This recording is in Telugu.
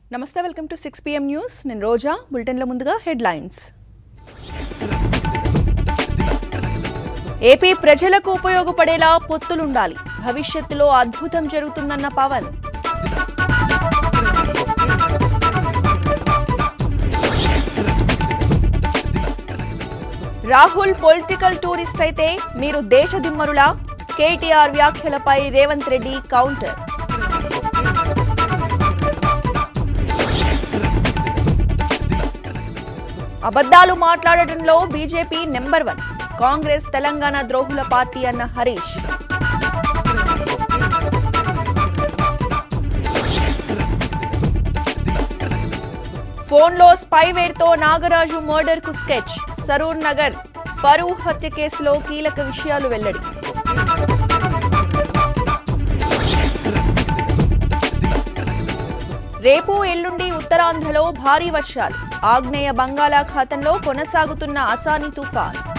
నమస్తే welcome to six PM news నేను రోజా బులెటిన్ల ముందుగా హెడ్లైన్స్ ఏపీ ప్రజలకు ఉపయోగపడేలా పొత్తులుండాలి భవిష్యత్తులో అద్భుతం జరుగుతుందన్న పవన్ రాహుల్ పొలిటికల్ టూరిస్ట్ అయితే మీరు దేశదిమ్మరులా కేటీఆర్ వ్యాఖ్యలపై రేవంత్ రెడ్డి కౌంటర్ అబద్ధాలు మాట్లాడటంలో BJP number one Congress Telangana ద్రోహుల పార్టీ అన్న హరీష్ ఫోన్లో స్పైవేర్తో నాగరాజు మర్డర్ కు స్కెచ్ సరూర్ నగర్ పరువు హత్య కేసులో కీలక విషయాలు వెల్లడి రేపు ఎల్లుండి ఉత్తరాంధ్రలో భారీ వర్షాలు ఆగ్నేయ బంగాళాఖాతంలో కొనసాగుతున్న అసాని తుఫాన్